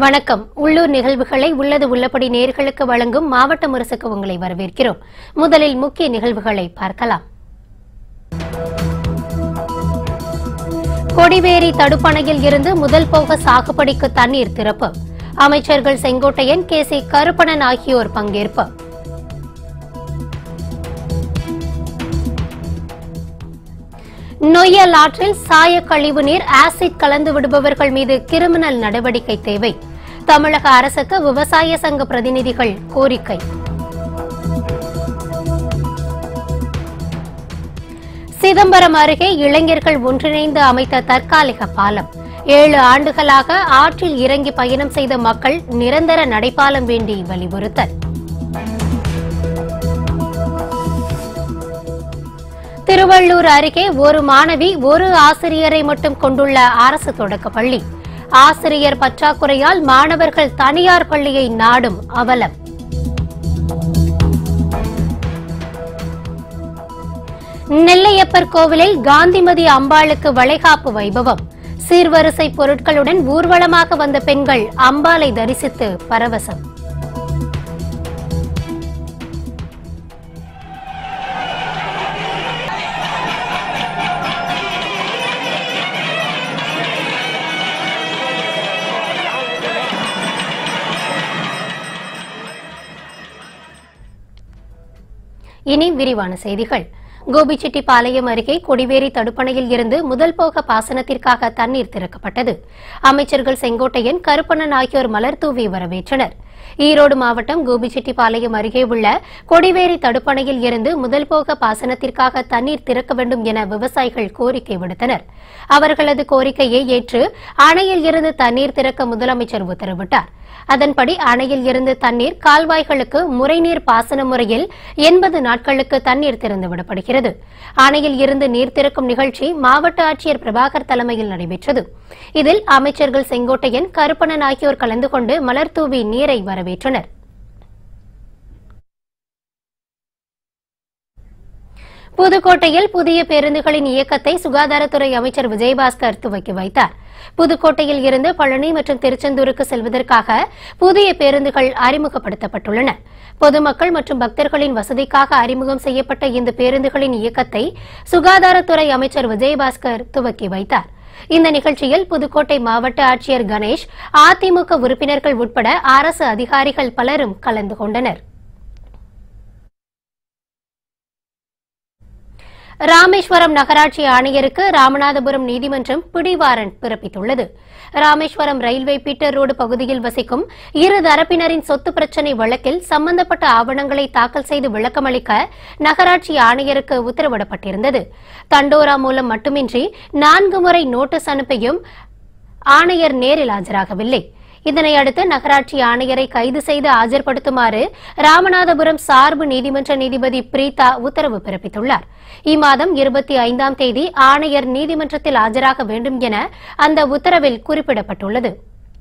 வணக்கம் உள்ளூர் நிகழ்வுகளை உள்ளது உள்ளபடி நேர்களுக்கு வழங்கும் மாவட்ட முரசுக்கு உங்களை வரவேற்கிறோம் முதலில் முக்கிய நிகழ்வுகளை பார்க்கலாம் கொடிவேரி தடுப்பணையில் இருந்து முதல் போக சாகுபடிக்கு தண்ணீர் திறப்பு அமைச்சர்கள் செங்கோட்டையன் கே சி கருப்பணன் ஆகியோர் பங்கேற்பு நொய்யல் ஆற்றில் சாய கழிவு நீர் ஆசிட் கலந்து விடுபவர்கள் மீது கிரிமினல் நடவடிக்கை தேவை தமிழக அரசுக்கு விவசாய சங்க பிரதிநிதிகள் கோரிக்கை சிதம்பரம் அருகே இளைஞர்கள் ஒன்றிணைந்து அமைத்த தற்காலிக பாலம் ஏழு ஆண்டுகளாக ஆற்றில் இறங்கி பயணம் செய்த மக்கள் நிரந்தர நடைபாலம் வேண்டி வலியுறுத்தல் திருவள்ளூர் அருகே ஒரு மாணவி ஒரு ஆசிரியரை மட்டும் கொண்டுள்ள அரசு தொடக்கப் பள்ளி ஆசிரியர் பற்றாக்குறையால் மாணவர்கள் தனியார் பள்ளியை நாடும் அவலம் நெல்லையப்பர் கோவிலில் காந்திமதி அம்பாளுக்கு வளைகாப்பு வைபவம் சீர்வரிசை பொருட்களுடன் ஊர்வலமாக வந்த பெண்கள் அம்பாளை தரிசித்து பரவசம் இனி விரிவான செய்திகள் கோபிச்செட்டிப்பாளையம் அருகே கொடிவேரி தடுப்பணையில் இருந்து முதல் போக பாசனத்திற்காக தண்ணீர் திறக்கப்பட்டது அமைச்சர்கள் செங்கோட்டையன் கருப்பண்ணன் ஆகியோர் மலர் தூவி வரவேற்றனர் ஈரோடு மாவட்டம் கோபிச்செட்டிப்பாளையம் அருகே உள்ள கொடிவேரி தடுப்பணையில் இருந்து முதல் போக பாசனத்திற்காக தண்ணீர் திறக்க வேண்டும் என விவசாயிகள் கோரிக்கை விடுத்தனர் அவர்களது கோரிக்கையை ஏற்று அணையில் இருந்து தண்ணீர் திறக்க முதலமைச்சர் உத்தரவிட்டார் அதன்படி அணையில் இருந்து தண்ணீர் கால்வாய்களுக்கு முறைநீர் பாசன முறையில் எண்பது நாட்களுக்கு தண்ணீர் திறந்துவிடப்படுகிறது அணையில் இருந்து நீர் திறக்கும் நிகழ்ச்சி மாவட்ட ஆட்சியர் பிரபாகர் தலைமையில் நடைபெற்றது இதில் அமைச்சர்கள் செங்கோட்டையன் கருப்பணன் ஆகியோர் கலந்து கொண்டு மலர் தூவி நீரை வரவேற்றனர் புதுக்கோட்டையில் புதிய பேருந்துகளின் இயக்கத்தை சுகாதாரத்துறை அமைச்சர் விஜயபாஸ்கர் துவக்கி வைத்தார் புதுக்கோட்டையில் இருந்து பழனி மற்றும் திருச்செந்தூருக்கு செல்வதற்காக புதிய பேருந்துகள் அறிமுகப்படுத்தப்பட்டுள்ளன பொதுமக்கள் மற்றும் பக்தர்களின் வசதிக்காக அறிமுகம் செய்யப்பட்ட இந்த பேருந்துகளின் இயக்கத்தை சுகாதாரத்துறை அமைச்சர் விஜயபாஸ்கர் துவக்கி வைத்தார் இந்த நிகழ்ச்சியில் புதுக்கோட்டை மாவட்ட ஆட்சியர் கணேஷ் அதிமுக உறுப்பினர்கள் உட்பட அரசு அதிகாரிகள் பலரும் கலந்து கொண்டனர் ராமேஸ்வரம் நகராட்சி ஆணையருக்கு ராமநாதபுரம் நீதிமன்றம் பிடிவாரண்ட் பிறப்பித்துள்ளது ராமேஸ்வரம் ரயில்வே பீட்டர் ரோடு பகுதியில் வசிக்கும் இரு தரப்பினரின் சொத்து பிரச்சினை வழக்கில் சம்பந்தப்பட்ட ஆவணங்களை தாக்கல் செய்து விளக்கமளிக்க நகராட்சி ஆணையருக்கு உத்தரவிடப்பட்டிருந்தது தண்டோரா மூலம் மட்டுமின்றி நான்கு முறை நோட்டீஸ் அனுப்பியும் ஆணையர் நேரில் ஆஜராகவில்லை இதனையடுத்து நகராட்சி ஆணையரை கைது செய்து ஆஜர்படுத்துமாறு ராமநாதபுரம் சார்பு நீதிமன்ற நீதிபதி பிரீதா உத்தரவு பிறப்பித்துள்ளார் இம்மாதம் இருபத்தி ஐந்தாம் தேதி ஆணையர் நீதிமன்றத்தில் ஆஜராக வேண்டும் என அந்த உத்தரவில் குறிப்பிடப்பட்டுள்ளது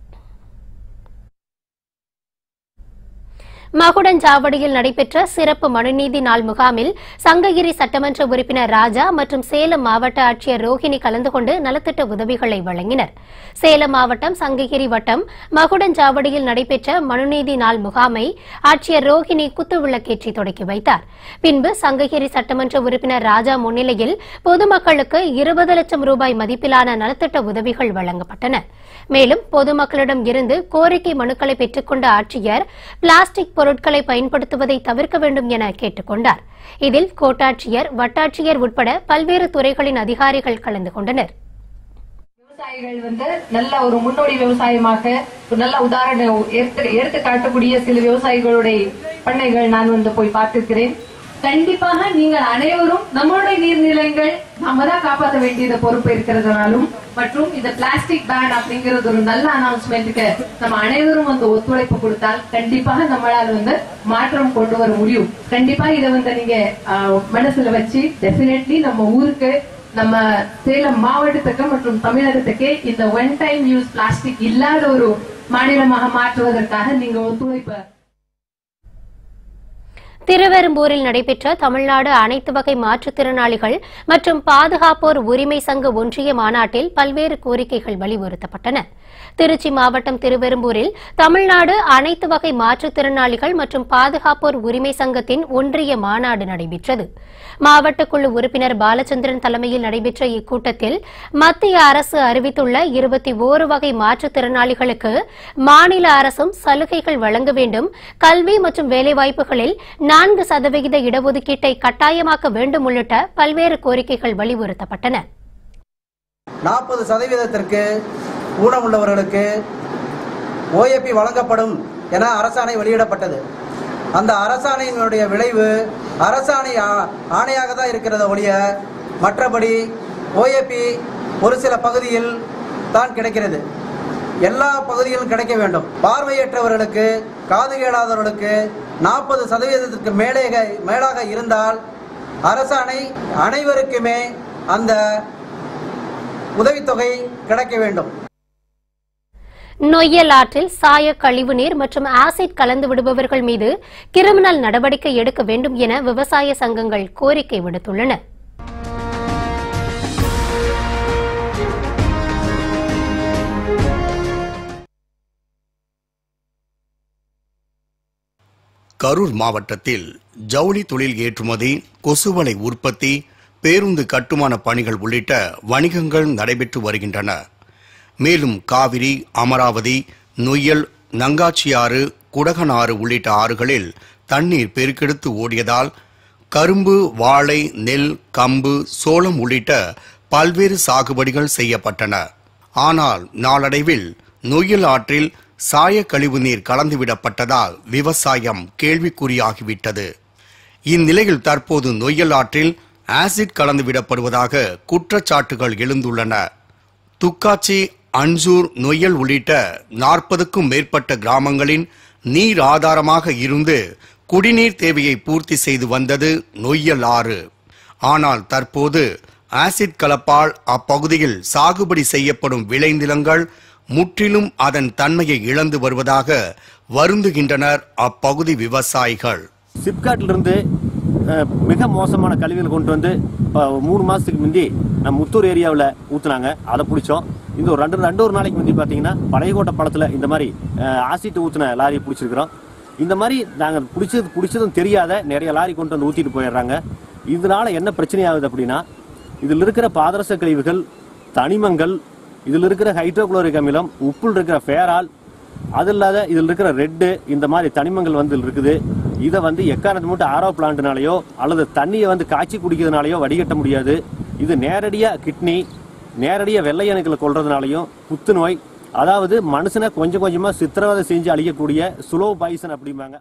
மகுடஞ்சாவடியில் நடைபெற்ற சிறப்பு மனுநீதி நாள் முகாமில் சங்ககிரி சட்டமன்ற உறுப்பினர் ராஜா மற்றும் சேலம் மாவட்ட ஆட்சியர் ரோஹிணி கலந்து கொண்டு நலத்திட்ட உதவிகளை வழங்கினர் சேலம் மாவட்டம் சங்ககிரி வட்டம் மகுடஞ்சாவடியில் நடைபெற்ற மனுநீதி நாள் முகாமை ஆட்சியர் ரோஹிணி குத்துவிளக்கேற்றி தொடக்கி வைத்தார் பின்பு சங்ககிரி சட்டமன்ற உறுப்பினர் ராஜா முன்னிலையில் பொதுமக்களுக்கு இருபது லட்சம் ரூபாய் மதிப்பிலான நலத்திட்ட உதவிகள் வழங்கப்பட்டன மேலும் பொதுமக்களிடம் இருந்து கோரிக்கை மனுக்களை பெற்றுக்கொண்ட ஆட்சியர் பிளாஸ்டிக் பொருட்களை பயன்படுத்துவதை தவிர்க்க வேண்டும் என கேட்டுக் கொண்டார் இதில் கோட்டாட்சியர் வட்டாட்சியர் உட்பட பல்வேறு துறைகளின் அதிகாரிகள் கலந்து கொண்டனர் விவசாயிகள் வந்து நல்ல ஒரு முன்னோடி விவசாயமாக ஒரு நல்ல உதாரணம் எடுத்து எடுத்து காட்டக்கூடிய சில விவசாயிகளுடைய பண்ணைகள் நான் வந்து போய் பார்த்திருக்கிறேன் கண்டிப்பாக நீங்கள் அனைவரும் நம்மளுடைய நீர்நிலைகள் நாம தான் காப்பாற்ற வேண்டியது பொறுப்பு இருக்கிறதுனாலும் மற்றும் இந்த பிளாஸ்டிக் பேன் அப்படிங்கிறது ஒரு நல்ல அனௌன்ஸ்மெண்ட்டுக்கு நம்ம அனைவரும் வந்து ஒத்துழைப்பு கொடுத்தால் கண்டிப்பாக நம்மளால வந்து மாற்றம் கொண்டு வர முடியும் கண்டிப்பா இதை வந்து நீங்க ஆஹ், மனசுல வச்சு டெஃபினெட்லி நம்ம ஊருக்கு நம்ம சேலம் மாவட்டத்துக்கு மற்றும் தமிழகத்துக்கு இந்த ஒன் டைம் யூஸ் பிளாஸ்டிக் இல்லாத ஒரு மாநிலமாக மாற்றுவதற்காக நீங்க ஒத்துழைப்பு திருவெரும்பூரில் நடைபெற்ற தமிழ்நாடு அனைத்து வகை மாற்றுத்திறனாளிகள் மற்றும் பாதுகாப்போர் உரிமை சங்க ஒன்றிய மாநாட்டில் பல்வேறு கோரிக்கைகள் வலியுறுத்தப்பட்டன திருச்சி மாவட்டம் திருவெரும்பூரில் தமிழ்நாடு அனைத்து வகை மாற்றுத்திறனாளிகள் மற்றும் பாதுகாப்போர் உரிமை சங்கத்தின் ஒன்றிய மாநாடு நடைபெற்றது மாவட்ட குழு உறுப்பினர் பாலச்சந்திரன் தலைமையில் நடைபெற்ற இக்கூட்டத்தில் மத்திய அரசு அறிவித்துள்ள இருபத்தி ஓரு வகை மாற்றுத்திறனாளிகளுக்கு மாநில அரசும் சலுகைகள் வழங்க வேண்டும் கல்வி மற்றும் வேலைவாய்ப்புகளில் நான்கு சதவிகித இடஒதுக்கீட்டை கட்டாயமாக்க வேண்டும் உள்ளிட்ட பல்வேறு கோரிக்கைகள் வலியுறுத்தப்பட்டன நாற்பது சதவீதத்திற்கு ஊனமுள்ளவர்களுக்கு ஓஏபி வழங்கப்படும் என அரசாணை வெளியிடப்பட்டது அந்த அரசாணையினுடைய விளைவு அரசாணை ஆ- ஆணையாக தான் இருக்கிறத ஒழிய மற்றபடி ஓஏபி ஒரு சில பகுதியில் தான் கிடைக்கிறது எல்லா பகுதியிலும் கிடைக்க வேண்டும் பார்வையற்றவர்களுக்கு காது கேளாதவர்களுக்கு நாற்பது சதவீதத்திற்கு மேலே மேலாக இருந்தால் அரசாணை அனைவருக்குமே அந்த உதவித்தொகை கிடைக்க வேண்டும் நொய்யல் ஆற்றில் சாய கழிவுநீர் மற்றும் ஆசிட் கலந்து விடுபவர்கள் மீது கிரிமினல் நடவடிக்கை எடுக்க வேண்டும் என விவசாய சங்கங்கள் கோரிக்கை விடுத்துள்ளன கரூர் மாவட்டத்தில் ஜவுளி தொழில் ஏற்றுமதி கொசுவலை உற்பத்தி பேருந்து கட்டுமான பணிகள் உள்ளிட்ட வணிகங்கள் நடைபெற்று வருகின்றன மேலும் காவிரி அமராவதி நொய்யல் நங்காச்சியாறு குடகனாறு உள்ளிட்ட ஆறுகளில் தண்ணீர் பெருக்கெடுத்து ஓடியதால் கரும்பு வாழை நெல் கம்பு சோளம் உள்ளிட்ட பல்வேறு சாகுபடிகள் செய்யப்பட்டன ஆனால் நாளடைவில் நொய்யல் ஆற்றில் சாய கழிவு நீர் கலந்துவிடப்பட்டதால் விவசாயம் கேள்விக்குறியாகிவிட்டது இந்நிலையில் தற்போது நொய்யல் ஆற்றில் ஆசிட் கலந்துவிடப்படுவதாக குற்றச்சாட்டுகள் எழுந்துள்ளன துக்காச்சி அன்சூர் நொய்யல் உள்ளிட்ட நாற்பதுக்கும் மேற்பட்ட கிராமங்களின் நீர் ஆதாரமாக இருந்து குடிநீர் தேவையை பூர்த்தி செய்து வந்தது நொய்யல் ஆறு ஆனால் தற்போது ஆசிட் கலப்பால் அப்பகுதியில் சாகுபடி செய்யப்படும் விளைநிலங்கள் முற்றிலும் அதன் தன்மையை இழந்து வருவதாக வருந்துகின்றனர் அப்பகுதி விவசாயிகள் சிப்காட்ல இருந்து அஹ், மிக மோசமான கழிவுகள் கொண்டு வந்து இப்போ மூணு மாசத்துக்கு முந்தி நம்ம முத்தூர் ஏரியாவில் ஊத்துனாங்க அதை பிடிச்சோம் இந்த ஒரு ரெண்டு ரெண்டு ஒரு நாளைக்கு முந்தி பார்த்தீங்கன்னா பழையகோட்டை பழத்துல இந்த மாதிரி அஹ், ஆசிட் ஊத்துன லாரியை பிடிச்சிருக்கிறோம் இந்த மாதிரி நாங்கள் பிடிச்சது பிடிச்சதும் தெரியாத நிறைய லாரி கொண்டு வந்து ஊத்திட்டு போயிடுறாங்க இதனால என்ன பிரச்சனை ஆகுது அப்படின்னா இதில் இருக்கிற பாதரச கழிவுகள் தனிமங்கள் இதில் இருக்கிற ஹைட்ரோகுளோரிக் அமிலம் உப்புள் இருக்கிற ஃபேரால் அது இல்லாத இதில் இருக்கிற ரெட்டு இந்த மாதிரி தனிமங்கள் வந்து இதுல இருக்குது இதை வந்து எக்காரணத்து மட்டும் ஆரோ பிளான்ட்னாலயோ அல்லது தண்ணியை வந்து காய்ச்சி குடிக்கிறதுனாலயோ வடிகட்ட முடியாது இது நேரடியா கிட்னி நேரடியா வெள்ளை அணுக்களை கொள்றதுனாலையும் புத்துநோய் அதாவது மனுஷனை கொஞ்சம் கொஞ்சமா சித்திரவதை செஞ்சு அழிக்கக்கூடிய ஸ்லோ பாய்சன் அப்படிம்பாங்க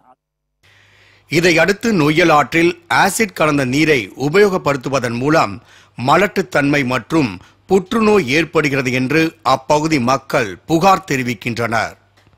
இதையடுத்து நொய்யல் ஆற்றில் ஆசிட் கலந்த நீரை உபயோகப்படுத்துவதன் மூலம் மலட்டுத்தன்மை மற்றும் புற்றுநோய் ஏற்படுகிறது என்று அப்பகுதி மக்கள் புகார் தெரிவிக்கின்றனர்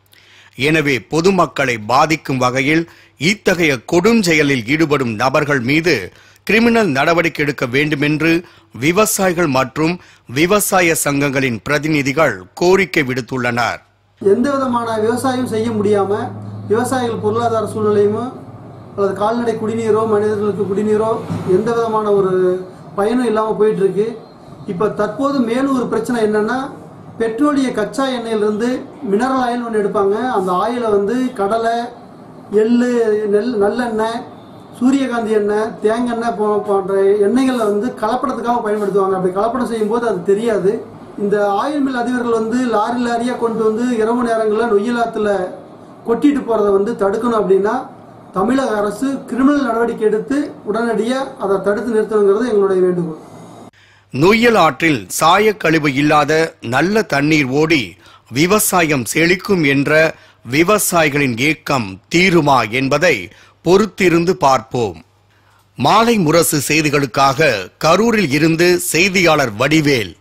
எனவே பொதுமக்களை பாதிக்கும் வகையில் இத்தகைய கொடுஞ்செயலில் ஈடுபடும் நபர்கள் மீது கிரிமினல் நடவடிக்கை எடுக்க வேண்டுமென்று விவசாயிகள் மற்றும் விவசாய சங்கங்களின் பிரதிநிதிகள் கோரிக்கை விடுத்துள்ளனர் எந்த விதமான விவசாயம் செய்ய முடியாம விவசாயிகள் பொருளாதார சூழ்நிலையும் அல்லது கால்நடை குடிநீரோ மனிதர்களுக்கு குடிநீரோ எந்த விதமான ஒரு பயனும் இல்லாம போயிட்டு இருக்கு இப்ப தற்போது மேலும் ஒரு பிரச்சனை என்னன்னா பெட்ரோலிய கச்சா எண்ணெயிலிருந்து மினரல் ஆயில் ஒன்று எடுப்பாங்க அந்த ஆயிலை வந்து கடலை எள்ளு நெல் நல்லெண்ணெய் சூரியகாந்தி எண்ணெய் தேங்காய் போ போன்ற எண்ணெய்களை வந்து கலப்படத்துக்காக பயன்படுத்துவாங்க அப்படி கலப்படம் செய்யும்போது அது தெரியாது இந்த ஆயில் மில் அதிபர்கள் வந்து லாரி லாரியாக கொண்டு வந்து இரவு நேரங்களில் நொய்யலாத்துல கொட்டிட்டு போகிறத வந்து தடுக்கணும் அப்படின்னா தமிழக அரசு கிரிமினல் நடவடிக்கை எடுத்து உடனடியாக அதை தடுத்து நிறுத்தணுங்கிறது எங்களுடைய வேண்டுகோள் நொய்யல் ஆற்றில் சாயக்கழிவு இல்லாத நல்ல தண்ணீர் ஓடி விவசாயம் செழிக்கும் என்ற விவசாயிகளின் ஏக்கம் தீருமா என்பதை பொறுத்திருந்து பார்ப்போம் மாலை முரசு செய்திகளுக்காக கரூரில் இருந்து செய்தியாளர் வடிவேல்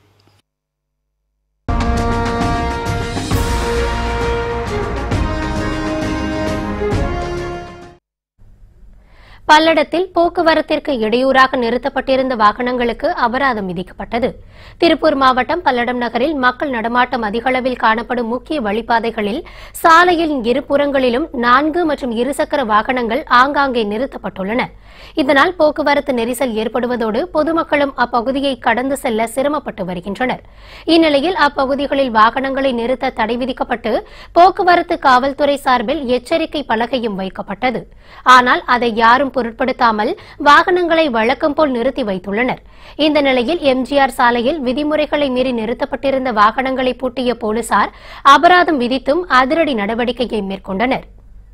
பல்லடத்தில் போக்குவரத்திற்கு இடையூறாக நிறுத்தப்பட்டிருந்த வாகனங்களுக்கு அபராதம் விதிக்கப்பட்டது திருப்பூர் மாவட்டம் பல்லடம் நகரில் மக்கள் நடமாட்டம் அதிகளவில் காணப்படும் முக்கிய வழிப்பாதைகளில் சாலையின் இருபுறங்களிலும் நான்கு மற்றும் இருசக்கர வாகனங்கள் ஆங்காங்கே நிறுத்தப்பட்டுள்ளன இதனால் போக்குவரத்து நெரிசல் ஏற்படுவதோடு பொதுமக்களும் அப்பகுதியை கடந்து செல்ல சிரமப்பட்டு வருகின்றனர் இந்நிலையில் அப்பகுதிகளில் வாகனங்களை நிறுத்த தடை விதிக்கப்பட்டு போக்குவரத்து காவல்துறை சார்பில் எச்சரிக்கை பலகையும் வைக்கப்பட்டது ஆனால் அதை யாரும் பொருட்படுத்தாமல் வாகனங்களை வழக்கம் போல் நிறுத்தி வைத்துள்ளனர் இந்த நிலையில் எம்ஜிஆர் சாலையில் விதிமுறைகளை மீறி நிறுத்தப்பட்டிருந்த வாகனங்களை பூட்டிய போலீசார் அபராதம் விதித்தும் அதிரடி நடவடிக்கையை மேற்கொண்டனர்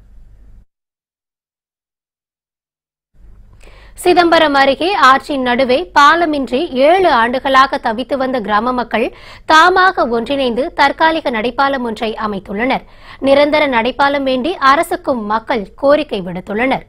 சிதம்பரம் அருகே ஆற்றின் நடுவே பாலமின்றி ஏழு ஆண்டுகளாக தவித்து வந்த கிராம மக்கள் தாமாக ஒன்றிணைந்து தற்காலிக நடைபாலம் ஒன்றை அமைத்துள்ளனர் நிரந்தர நடைபாலம் வேண்டி அரசுக்கும் மக்கள் கோரிக்கை விடுத்துள்ளனர்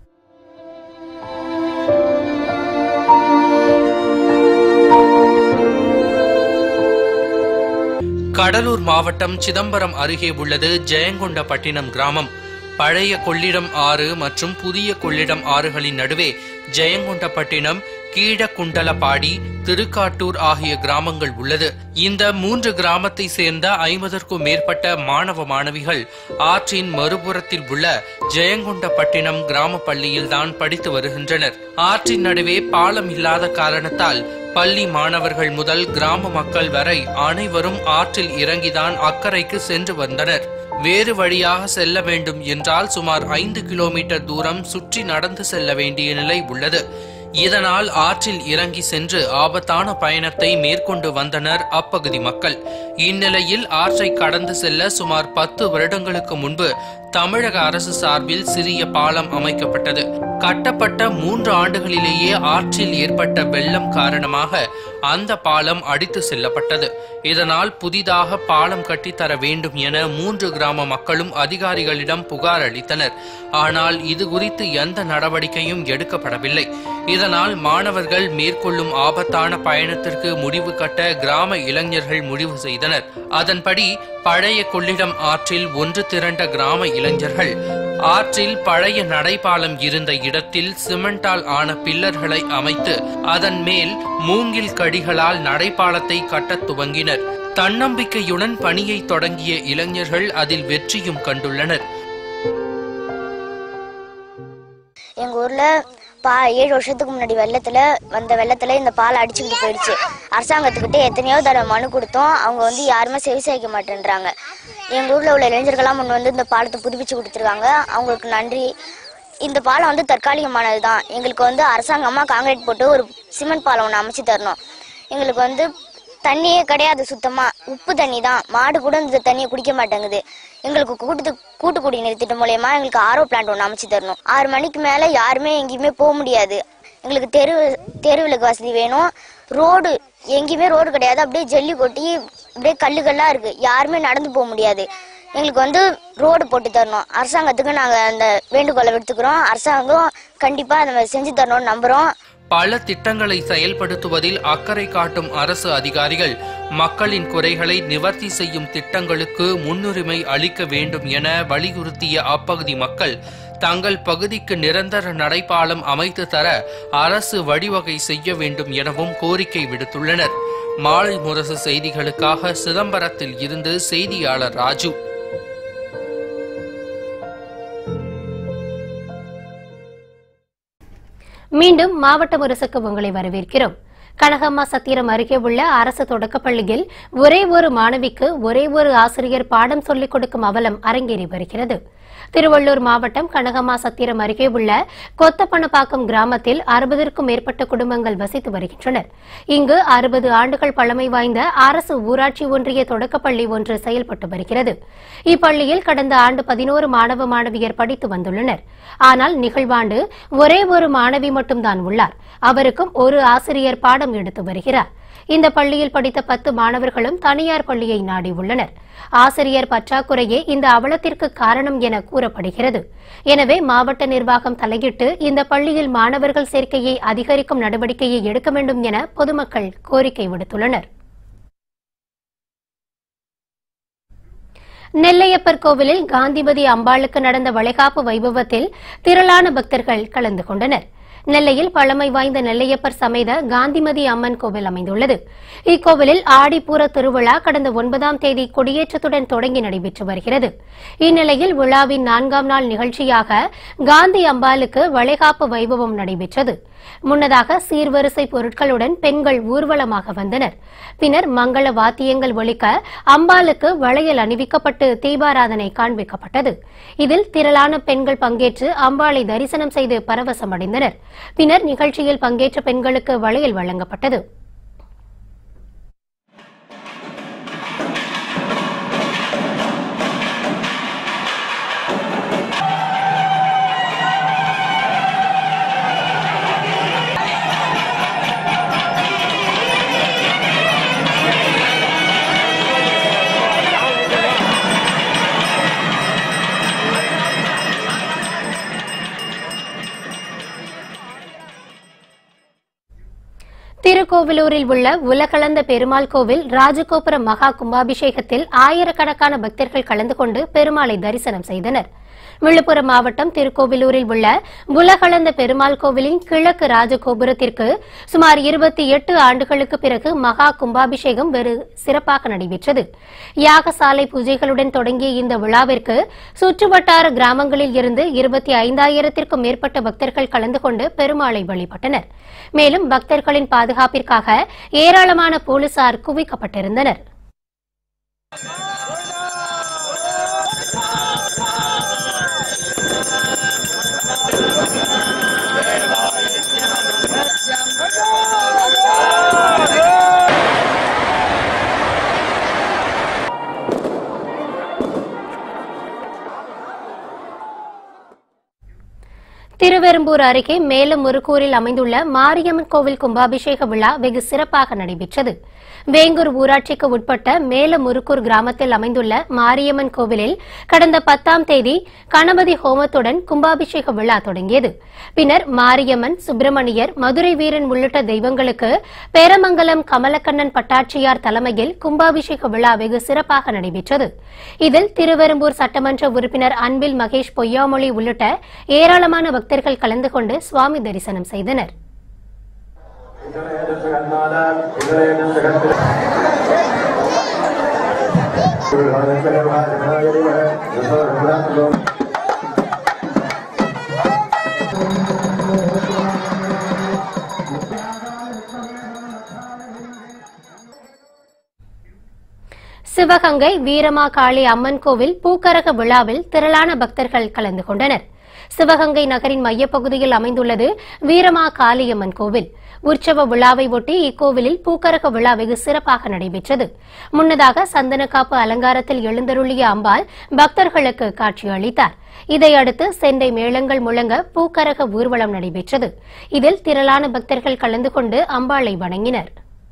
கடலூர் மாவட்டம் சிதம்பரம் அருகே உள்ளது ஜெயங்கொண்டபட்டினம் கிராமம் பழைய கொள்ளிடம் ஆறு மற்றும் புதிய கொள்ளிடம் ஆறுகளின் நடுவே ஜெயங்கொண்டபட்டினம் கீழக்குண்டலபாடி திருக்காட்டூர் ஆகிய கிராமங்கள் உள்ளது இந்த மூன்று கிராமத்தை சேர்ந்த ஐம்பதற்கும் மேற்பட்ட மாணவ மாணவிகள் ஆற்றின் மறுபுறத்தில் உள்ள ஜெயங்கொண்டபட்டினம் கிராம பள்ளியில் தான் படித்து வருகின்றனர் ஆற்றின் நடுவே பாலம் இல்லாத காரணத்தால் பள்ளி மாணவர்கள் முதல் கிராம மக்கள் வரை அனைவரும் ஆற்றில் இறங்கிதான் அக்கறைக்கு சென்று வந்தனர் வேறு வழியாக செல்ல வேண்டும் என்றால் சுமார் ஐந்து கிலோமீட்டர் தூரம் சுற்றி நடந்து செல்ல வேண்டிய நிலை உள்ளது இதனால் ஆற்றில் இறங்கி சென்று ஆபத்தான பயணத்தை மேற்கொண்டு வந்தனர் அப்பகுதி மக்கள் இந்நிலையில் ஆற்றை கடந்து செல்ல சுமார் பத்து வருடங்களுக்கு முன்பு தமிழக அரசு சார்பில் சிறிய பாலம் அமைக்கப்பட்டது கட்டப்பட்ட மூன்று ஆண்டுகளிலேயே ஆற்றில் ஏற்பட்ட வெள்ளம் காரணமாக அந்த பாலம் அடித்து செல்லப்பட்டது இதனால் புதிதாக பாலம் கட்டித்தர வேண்டும் என மூன்று கிராம மக்களும் அதிகாரிகளிடம் புகார் அளித்தனர் ஆனால் இது குறித்து எந்த நடவடிக்கையும் எடுக்கப்படவில்லை இதனால் மாணவர்கள் மேற்கொள்ளும் ஆபத்தான பயணத்திற்கு முடிவு கட்ட கிராம இளைஞர்கள் முடிவு செய்தனர் அதன்படி பழைய கொள்ளிடம் ஆற்றில் ஒன்று திரண்ட கிராம இளைஞர்கள் ஆற்றில் பழைய நடைபாலம் இருந்த இடத்தில் சிமெண்டால் ஆன பில்லர்களை அமைத்து அதன் மேல் மூங்கில் கடிகளால் நடைபாலத்தை கட்டத் துவங்கினர் தன்னம்பிக்கையுடன் பணியை தொடங்கிய இளைஞர்கள் அதில் வெற்றியும் கண்டுள்ளனர் எங்க ஊர்ல பா ஏழு வருஷத்துக்கு முன்னாடி வெள்ளத்துல வந்த வெள்ளத்துல இந்த பாலை அடிச்சுக்கிட்டு போயிடுச்சு அரசாங்கத்துக்கிட்ட எத்தனையோ தடவை மனு கொடுத்தோம் அவங்க வந்து யாருமே செவி சாய்க்க மாட்டேன்றாங்க எங்க ஊர்ல உள்ள இளைஞர்கள்லாம் முன் வந்து இந்த பாலத்தை புதுப்பிச்சு கொடுத்துருக்காங்க அவங்களுக்கு நன்றி இந்த பாலம் வந்து தற்காலிகமானது தான் எங்களுக்கு வந்து அரசாங்கமா காங்கிரீட் போட்டு ஒரு சிமெண்ட் பாலம் ஒன்று அமைச்சு தரணும் எங்களுக்கு வந்து தண்ணியே கிடையாது சுத்தமா உப்பு தண்ணி தான் மாடு கூட இந்த தண்ணியை குடிக்க மாட்டேங்குது எங்களுக்கு கூட்டு கூட்டு குடிநீர் திட்டம் மூலயமா எங்களுக்கு ஆர்ஓ பிளான்ட் ஒன்று அமைச்சு தரணும் ஆறு மணிக்கு மேல யாருமே எங்கேயுமே போக முடியாது எங்களுக்கு தெரு தெருவிளக்கு வசதி வேணும் ரோடு எங்கேயுமே ரோடு கிடையாது அப்படியே ஜல்லி கொட்டி அப்படியே கல்லுகள்லாம் இருக்கு யாருமே நடந்து போக முடியாது எங்களுக்கு வந்து ரோடு போட்டு தரணும் அரசாங்கத்துக்கு நாங்க அந்த வேண்டுகோளை எடுத்துக்கிறோம் அரசாங்கம் கண்டிப்பா அதை செஞ்சு தரணும்னு நம்புறோம் பல திட்டங்களை செயல்படுத்துவதில் அக்கறை காட்டும் அரசு அதிகாரிகள் மக்களின் குறைகளை நிவர்த்தி செய்யும் திட்டங்களுக்கு முன்னுரிமை அளிக்க வேண்டும் என வலியுறுத்திய அப்பகுதி மக்கள் தங்கள் பகுதிக்கு நிரந்தர நடைபாலம் அமைத்து தர அரசு வழிவகை செய்ய வேண்டும் எனவும் கோரிக்கை விடுத்துள்ளனர் மாலை முரசு செய்திகளுக்காக சிதம்பரத்தில் இருந்து செய்தியாளர் ராஜு மீண்டும் மாவட்ட முரசுக்கு உங்களை வரவேற்கிறோம் கனகம்மா சத்திரம் அருகே உள்ள அரசு தொடக்கப்பள்ளியில் ஒரே ஒரு மாணவிக்கு ஒரே ஒரு ஆசிரியர் பாடம் சொல்லிக் கொடுக்கும் அவலம் அரங்கேறி வருகிறது திருவள்ளூர் மாவட்டம் கனகம்மா சத்திரம் அருகே உள்ள கொத்தப்பணப்பாக்கம் கிராமத்தில் அறுபதற்கும் மேற்பட்ட குடும்பங்கள் வசித்து வருகின்றனர் இங்கு அறுபது ஆண்டுகள் பழமை வாய்ந்த அரசு ஊராட்சி ஒன்றிய தொடக்கப்பள்ளி ஒன்று செயல்பட்டு வருகிறது இப்பள்ளியில் கடந்த ஆண்டு பதினோரு மாணவ மாணவியர் படித்து வந்துள்ளனர் ஆனால் நிகழ்வாண்டு ஒரே ஒரு மாணவி மட்டும்தான் உள்ளார் அவருக்கும் ஒரு ஆசிரியர் பாடம் எடுத்து வருகிறார் இந்த பள்ளியில் படித்த பத்து மாணவர்களும் தனியார் பள்ளியை நாடியுள்ளனர் ஆசிரியர் பற்றாக்குறையே இந்த அவலத்திற்கு காரணம் என கூறப்படுகிறது எனவே மாவட்ட நிர்வாகம் தலையிட்டு இந்த பள்ளியில் மாணவர்கள் சேர்க்கையை அதிகரிக்கும் நடவடிக்கையை எடுக்க வேண்டும் என பொதுமக்கள் கோரிக்கை விடுத்துள்ளனர் நெல்லையப்பர் கோவிலில் காந்திமதி அம்பாளுக்கு நடந்த வளைகாப்பு வைபவத்தில் திரளான பக்தர்கள் கலந்து கொண்டனர் நெல்லையில் பழமை வாய்ந்த நெல்லையப்பர் சமேத காந்திமதி அம்மன் கோவில் அமைந்துள்ளது இக்கோவிலில் ஆடிப்பூர திருவிழா கடந்த ஒன்பதாம் தேதி கொடியேற்றத்துடன் தொடங்கி நடைபெற்று வருகிறது இந்நிலையில் விழாவின் நான்காம் நாள் நிகழ்ச்சியாக காந்தி அம்பாளுக்கு வளைகாப்பு வைபவம் நடைபெற்றது முன்னதாக சீர்வரிசை பொருட்களுடன் பெண்கள் ஊர்வலமாக வந்தனர் பின்னர் மங்கள வாத்தியங்கள் ஒலிக்க அம்பாளுக்கு வளையல் அணிவிக்கப்பட்டு தீபாராதனை காண்பிக்கப்பட்டது இதில் திரளான பெண்கள் பங்கேற்று அம்பாளை தரிசனம் செய்து பரவசமடைந்தனர் பின்னர் நிகழ்ச்சியில் பங்கேற்ற பெண்களுக்கு வளையல் வழங்கப்பட்டது திருக்கோவிலூரில் உள்ள உலகளந்த பெருமாள் கோவில் ராஜகோபுரம் மகா கும்பாபிஷேகத்தில் ஆயிரக்கணக்கான பக்தர்கள் கலந்து கொண்டு பெருமாளை தரிசனம் செய்தனர் விழுப்புரம் மாவட்டம் திருக்கோவிலூரில் உள்ள உலகளந்த பெருமாள் கோவிலின் கிழக்கு ராஜகோபுரத்திற்கு சுமார் இருபத்தி எட்டு ஆண்டுகளுக்கு பிறகு மகா கும்பாபிஷேகம் வெறு சிறப்பாக நடைபெற்றது யாகசாலை பூஜைகளுடன் தொடங்கிய இந்த விழாவிற்கு சுற்றுவட்டார கிராமங்களில் இருந்து இருபத்தி ஐந்தாயிரத்திற்கும் மேற்பட்ட பக்தர்கள் கலந்து கொண்டு பெருமாளை வழிபட்டனர் மேலும் பக்தர்களின் பாதுகாப்பிற்காக ஏராளமான போலீசார் குவிக்கப்பட்டிருந்தனர் திருவெரும்பூர் அருகே மேலும் முருக்கூரில் அமைந்துள்ள மாரியம்மன் கோவில் கும்பாபிஷேக விழா வெகு சிறப்பாக நடைபெற்றது வேங்கூர் ஊராட்சிக்கு உட்பட்ட மேலமுருக்கூர் கிராமத்தில் அமைந்துள்ள மாரியம்மன் கோவிலில் கடந்த பத்தாம் தேதி கணபதி ஹோமத்துடன் கும்பாபிஷேக விழா தொடங்கியது பின்னர் மாரியம்மன் சுப்பிரமணியர் மதுரை வீரன் உள்ளிட்ட தெய்வங்களுக்கு பேரமங்கலம் கமலக்கண்ணன் பட்டாட்சியார் தலைமையில் கும்பாபிஷேக விழா வெகு சிறப்பாக நடைபெற்றது இதில் திருவெரும்பூர் சட்டமன்ற உறுப்பினர் அன்பில் மகேஷ் பொய்யாமொழி உள்ளிட்ட ஏராளமான பக்தர்கள் கலந்து கொண்டு சுவாமி தரிசனம் செய்தனர் சிவகங்கை வீரமாகாளி அம்மன் கோவில் பூக்கரக விழாவில் திரளான பக்தர்கள் கலந்து கொண்டனர் சிவகங்கை நகரின் மையப்பகுதியில் அமைந்துள்ளது வீரமா காளியம்மன் கோவில் உற்சவ விழாவை ஒட்டி இக்கோவிலில் பூக்கரக விழா வெகு சிறப்பாக நடைபெற்றது முன்னதாக சந்தனக்காப்பு அலங்காரத்தில் எழுந்தருளிய அம்பாள் பக்தர்களுக்கு காட்சியளித்தார் இதையடுத்து செண்டை மேளங்கள் முழங்க பூக்கரக ஊர்வலம் நடைபெற்றது இதில் திரளான பக்தர்கள் கலந்து கொண்டு அம்பாளை வணங்கினர்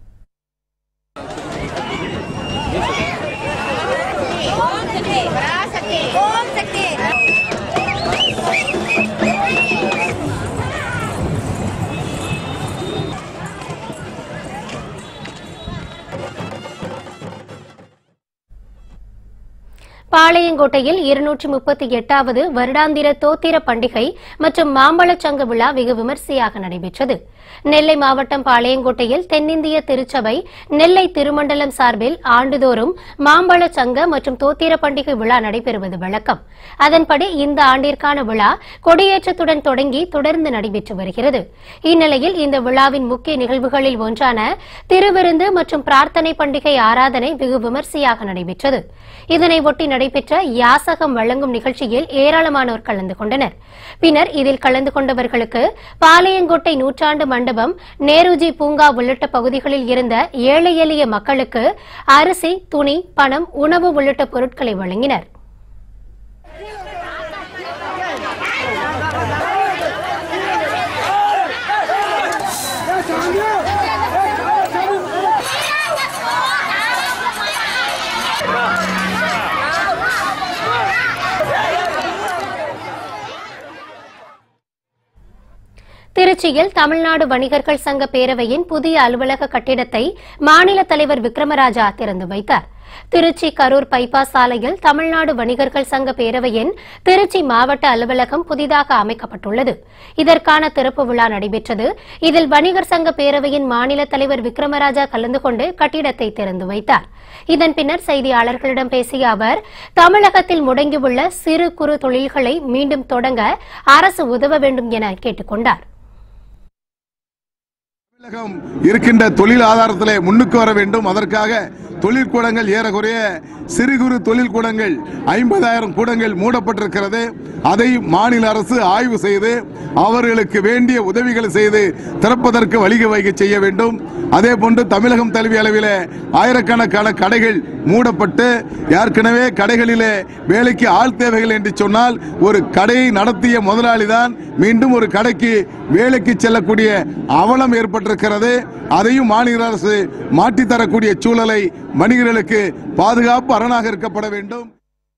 பாளையங்கோட்டையில் இருநூற்றி முப்பத்தி எட்டாவது வருடாந்திர தோத்திர பண்டிகை மற்றும் மாம்பழச் சங்க விழா வெகு விமரிசையாக நடைபெற்றது நெல்லை மாவட்டம் பாளையங்கோட்டையில் தென்னிந்திய திருச்சபை நெல்லை திருமண்டலம் சார்பில் ஆண்டுதோறும் மாம்பழச் சங்க மற்றும் தோத்திர பண்டிகை விழா நடைபெறுவது வழக்கம் அதன்படி இந்த ஆண்டிற்கான விழா கொடியேற்றத்துடன் தொடங்கி தொடர்ந்து நடைபெற்று வருகிறது இந்நிலையில் இந்த விழாவின் முக்கிய நிகழ்வுகளில் ஒன்றான திருவிருந்து மற்றும் பிரார்த்தனை பண்டிகை ஆராதனை வெகு விமரிசையாக நடைபெற்றது இதனை ஒட்டி நடைபெற்ற யாசகம் வழங்கும் நிகழ்ச்சியில் ஏராளமானோர் கலந்து கொண்டனர் பின்னர் இதில் கலந்து கொண்டவர்களுக்கு பாளையங்கோட்டை நூற்றாண்டு மண்டபம் நேருஜி பூங்கா உள்ளிட்ட பகுதிகளில் இருந்த ஏழை எளிய மக்களுக்கு அரிசி துணி பணம் உணவு உள்ளிட்ட பொருட்களை வழங்கினர் திருச்சி திருச்சியில் தமிழ்நாடு வணிகர்கள் சங்க பேரவையின் புதிய அலுவலக கட்டிடத்தை மாநில தலைவர் விக்ரமராஜா திறந்து வைத்தார் திருச்சி கரூர் பைபாஸ் சாலையில் தமிழ்நாடு வணிகர்கள் சங்க பேரவையின் திருச்சி மாவட்ட அலுவலகம் புதிதாக அமைக்கப்பட்டுள்ளது இதற்கான திறப்பு விழா நடைபெற்றது இதில் வணிகர் சங்க பேரவையின் மாநில தலைவர் விக்ரமராஜா கலந்து கொண்டு கட்டிடத்தை திறந்து வைத்தார் இதன் பின்னர் செய்தியாளர்களிடம் பேசிய அவர் தமிழகத்தில் முடங்கியுள்ள சிறு குறு தொழில்களை மீண்டும் தொடங்க அரசு உதவ வேண்டும் என கேட்டுக் கொண்டார் தமிழகம் இருக்கின்ற தொழில் ஆதாரத்திலே முன்னுக்கு வர வேண்டும் அதற்காக தொழிற்கூடங்கள் ஏறக்குறைய சிறு குறு தொழிற்கூடங்கள் ஐம்பதாயிரம் கூடங்கள் மூடப்பட்டிருக்கிறது அதை மாநில அரசு ஆய்வு செய்து அவர்களுக்கு வேண்டிய உதவிகளை செய்து திறப்பதற்கு வழிவகை செய்ய வேண்டும் அதே போன்று தமிழகம் தழுவிய அளவில் ஆயிரக்கணக்கான கடைகள் மூடப்பட்டு ஏற்கனவே கடைகளிலே வேலைக்கு ஆள் தேவைகள் என்று சொன்னால் ஒரு கடையை நடத்திய முதலாளி தான் மீண்டும் ஒரு கடைக்கு வேலைக்கு செல்லக்கூடிய அவலம் ஏற்பட்டிருக்கிறது அதையும் மாநில அரசு மாற்றித் தரக்கூடிய சூழலை வணிகர்களுக்கு பாதுகாப்பு அரணாக இருக்கப்பட வேண்டும்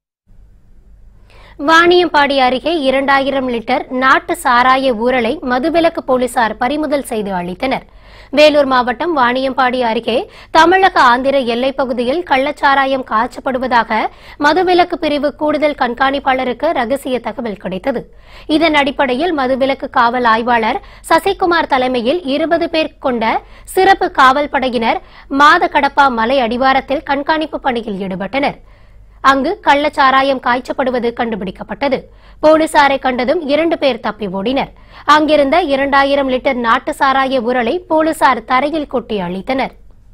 வாணியம்பாடி அருகே இரண்டாயிரம் லிட்டர் நாட்டு சாராய ஊரலை மதுவிலக்கு போலீசார் பறிமுதல் செய்து அளித்தனர் வேலூர் மாவட்டம் வாணியம்பாடி அருகே தமிழக ஆந்திர எல்லைப் பகுதியில் கள்ளச்சாராயம் காய்ச்சப்படுவதாக மதுவிலக்கு பிரிவு கூடுதல் கண்காணிப்பாளருக்கு ரகசிய தகவல் கிடைத்தது இதன் அடிப்படையில் மதுவிலக்கு காவல் ஆய்வாளர் சசிகுமார் தலைமையில் இருபது பேர் கொண்ட சிறப்பு காவல் படையினர் மாதகடப்பா மலை அடிவாரத்தில் கண்காணிப்பு பணியில் ஈடுபட்டனர் அங்கு கள்ளச்சாராயம் காய்ச்சப்படுவது கண்டுபிடிக்கப்பட்டது போலீசாரை கண்டதும் இரண்டு பேர் தப்பி ஓடினர் அங்கிருந்த இரண்டாயிரம் லிட்டர் நாட்டு சாராய உரலை போலீசார் தரையில் கொட்டி அழித்தனர்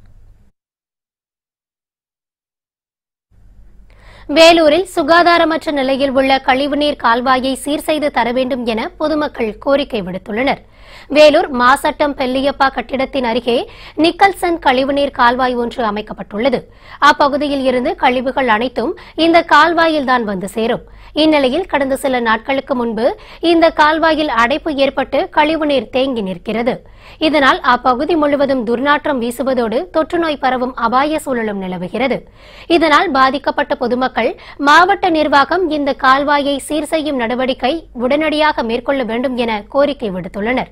வேலூரில் சுகாதாரமற்ற நிலையில் உள்ள கழிவுநீர் கால்வாயை சீர் செய்து தர வேண்டும் என பொதுமக்கள் கோரிக்கை விடுத்துள்ளனர் வேலூர் மாசட்டம் பெல்லியப்பா கட்டிடத்தின் அருகே நிக்கல்சன் கழிவுநீர் கால்வாய் ஒன்று அமைக்கப்பட்டுள்ளது அப்பகுதியில் இருந்து கழிவுகள் அனைத்தும் இந்த கால்வாயில்தான் வந்து சேரும் இந்நிலையில் கடந்த சில நாட்களுக்கு முன்பு இந்த கால்வாயில் அடைப்பு ஏற்பட்டு கழிவுநீர் தேங்கி நிற்கிறது இதனால் அப்பகுதி முழுவதும் துர்நாற்றம் வீசுவதோடு தொற்றுநோய் பரவும் அபாய சூழலும் நிலவுகிறது இதனால் பாதிக்கப்பட்ட பொதுமக்கள் மாவட்ட நிர்வாகம் இந்த கால்வாயை சீர் செய்யும் நடவடிக்கை உடனடியாக மேற்கொள்ள வேண்டும் என கோரிக்கை விடுத்துள்ளனர்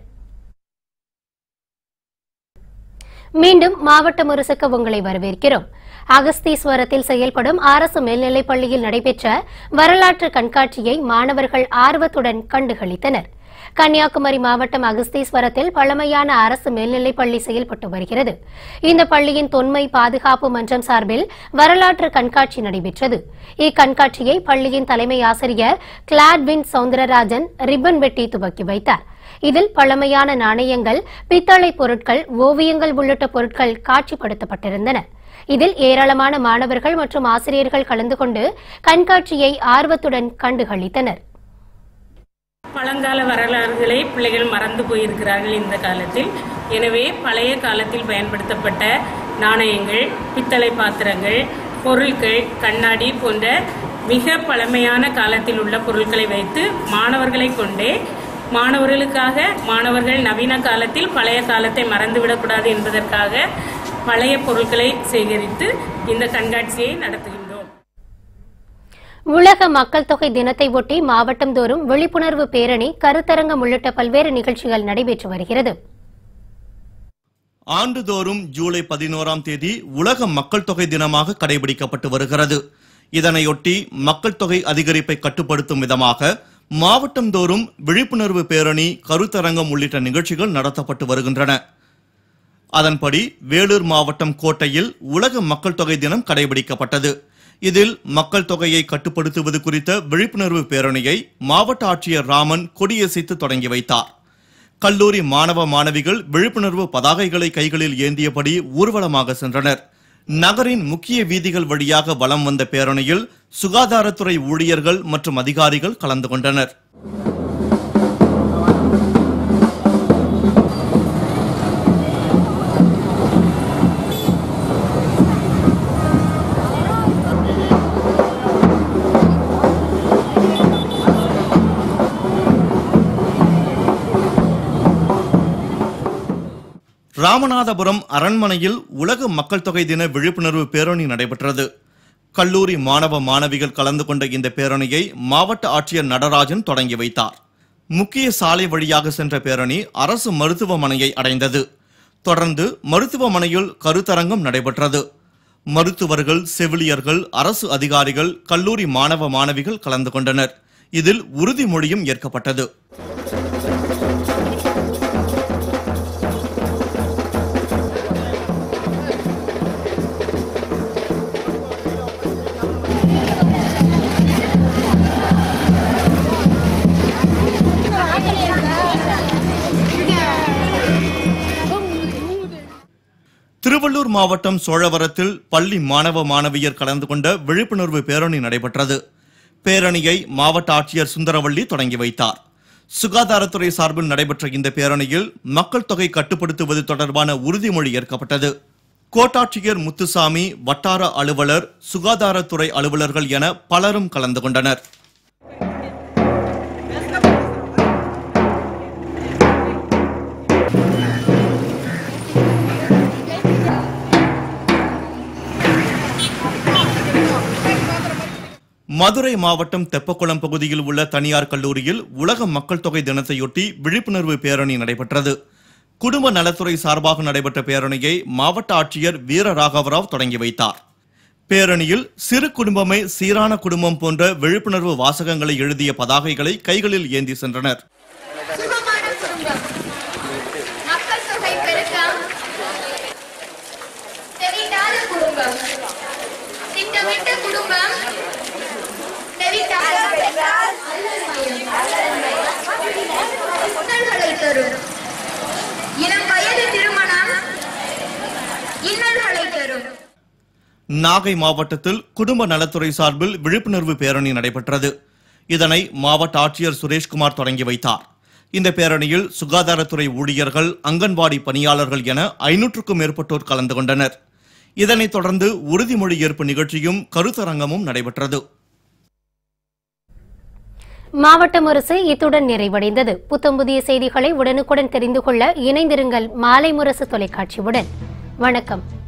மீண்டும் மாவட்ட முரசுக்கு உங்களை வரவேற்கிறோம் அகஸ்தீஸ்வரத்தில் செயல்படும் அரசு மேல்நிலைப் பள்ளியில் நடைபெற்ற வரலாற்று கண்காட்சியை மாணவர்கள் ஆர்வத்துடன் கண்டுகளித்தனர் கன்னியாகுமரி மாவட்டம் அகஸ்தீஸ்வரத்தில் பழமையான அரசு மேல்நிலைப் பள்ளி செயல்பட்டு வருகிறது இந்த பள்ளியின் தொன்மை பாதுகாப்பு மன்றம் சார்பில் வரலாற்று கண்காட்சி நடைபெற்றது இக்கண்காட்சியை பள்ளியின் தலைமை ஆசிரியர் கிளாட்வின் சவுந்தரராஜன் ரிப்பன் வெட்டி துவக்கி வைத்தார் இதில் பழமையான நாணயங்கள் பித்தளை பொருட்கள் ஓவியங்கள் உள்ளிட்ட பொருட்கள் காட்சிப்படுத்தப்பட்டிருந்தன இதில் ஏராளமான மாணவர்கள் மற்றும் ஆசிரியர்கள் கலந்து கொண்டு கண்காட்சியை ஆர்வத்துடன் கண்டுகளித்தனர் பழங்கால வரலாறுகளை பிள்ளைகள் மறந்து போயிருக்கிறார்கள் இந்த காலத்தில் எனவே பழைய காலத்தில் பயன்படுத்தப்பட்ட நாணயங்கள் பித்தளை பாத்திரங்கள் பொருட்கள் கண்ணாடி போன்ற மிக பழமையான காலத்தில் உள்ள பொருட்களை வைத்து மாணவர்களை கொண்டே மாணவர்களுக்காக மாணவர்கள் நவீன காலத்தில் பழைய காலத்தை மறந்துவிடக்கூடாது என்பதற்காக பழைய பொருட்களை சேகரித்து இந்த கண்காட்சியை நடத்துகின்றோம் உலக மக்கள் தொகை தினத்தை ஒட்டி மாவட்டந்தோறும் விழிப்புணர்வு பேரணி கருத்தரங்கம் உள்ளிட்ட பல்வேறு நிகழ்ச்சிகள் நடைபெற்று வருகிறது ஆண்டுதோறும் ஜூலை பதினோராம் தேதி உலக மக்கள் தொகை தினமாக கடைபிடிக்கப்பட்டு வருகிறது இதனையொட்டி மக்கள் தொகை அதிகரிப்பை கட்டுப்படுத்தும் விதமாக மாவட்டந்தோறும் விழிப்புணர்வு பேரணி கருத்தரங்கம் உள்ளிட்ட நிகழ்ச்சிகள் நடத்தப்பட்டு வருகின்றன அதன்படி வேலூர் மாவட்டம் கோட்டையில் உலக மக்கள் தொகை தினம் கடைபிடிக்கப்பட்டது இதில் மக்கள் தொகையை கட்டுப்படுத்துவது குறித்த விழிப்புணர்வு பேரணியை மாவட்ட ஆட்சியர் ராமன் கொடியசைத்து தொடங்கி வைத்தார் கல்லூரி மாணவ மாணவிகள் விழிப்புணர்வு பதாகைகளை கைகளில் ஏந்தியபடி ஊர்வலமாக சென்றனர் நகரின் முக்கிய வீதிகள் வழியாக வலம் வந்த பேரணியில் சுகாதாரத்துறை ஊழியர்கள் மற்றும் அதிகாரிகள் கலந்து கொண்டனர் ராமநாதபுரம் அரண்மனையில் உலக மக்கள் தொகை தின விழிப்புணர்வு பேரணி நடைபெற்றது கல்லூரி மாணவ மாணவிகள் கலந்து கொண்ட இந்த பேரணியை மாவட்ட ஆட்சியர் நடராஜன் தொடங்கி வைத்தார் முக்கிய சாலை வழியாக சென்ற பேரணி அரசு மருத்துவமனையை அடைந்தது தொடர்ந்து மருத்துவமனையில் கருத்தரங்கம் நடைபெற்றது மருத்துவர்கள் செவிலியர்கள் அரசு அதிகாரிகள் கல்லூரி மாணவ மாணவிகள் கலந்து கொண்டனர் இதில் உறுதிமொழியும் ஏற்கப்பட்டது திருவள்ளூர் மாவட்டம் சோழவரத்தில் பள்ளி மாணவ மாணவியர் கலந்து கொண்ட விழிப்புணர்வு பேரணி நடைபெற்றது பேரணியை மாவட்ட ஆட்சியர் சுந்தரவள்ளி தொடங்கி வைத்தார் சுகாதாரத்துறை சார்பில் நடைபெற்ற இந்த பேரணியில் மக்கள் தொகை கட்டுப்படுத்துவது தொடர்பான உறுதிமொழி ஏற்கப்பட்டது கோட்டாட்சியர் முத்துசாமி வட்டார அலுவலர் சுகாதாரத்துறை அலுவலர்கள் என பலரும் கலந்து கொண்டனர் மதுரை மாவட்டம் தெப்பக்குளம் பகுதியில் உள்ள தனியார் கல்லூரியில் உலக மக்கள் தொகை தினத்தையொட்டி விழிப்புணர்வு பேரணி நடைபெற்றது குடும்ப நலத்துறை சார்பாக நடைபெற்ற பேரணியை மாவட்ட ஆட்சியர் வீர ராகவராவ் தொடங்கி வைத்தார் பேரணியில் சிறு குடும்பமே சீரான குடும்பம் போன்ற விழிப்புணர்வு வாசகங்களை எழுதிய பதாகைகளை கைகளில் ஏந்தி சென்றனர் சுகமான குடும்பம் மக்கள் தொகை பெருக்கம் தெவிட்டாத குடும்பம் திட்டமிட்ட குடும்பம் தெவிட்டாத இன்னல்களை தரும் இளம் வயது திருமணம் இன்னல்களை தரும் நாகை மாவட்டத்தில் குடும்ப நலத்துறை சார்பில் விழிப்புணர்வு பேரணி நடைபெற்றது இதனை மாவட்ட ஆட்சியர் சுரேஷ்குமார் தொடங்கி வைத்தார் இந்த பேரணியில் சுகாதாரத்துறை ஊழியர்கள் அங்கன்வாடி பணியாளர்கள் என ஐநூற்றுக்கும் மேற்பட்டோர் கலந்து கொண்டனர் இதனைத் தொடர்ந்து உறுதிமொழி ஏற்பு நிகழ்ச்சியும் கருத்தரங்கமும் நடைபெற்றது மாவட்ட முரசு இத்துடன் நிறைவடைந்தது புத்தம் புதிய செய்திகளை உடனுக்குடன் தெரிந்து கொள்ள இணைந்திருங்கள் மாலை முரசு தொலைக்காட்சியுடன் வணக்கம்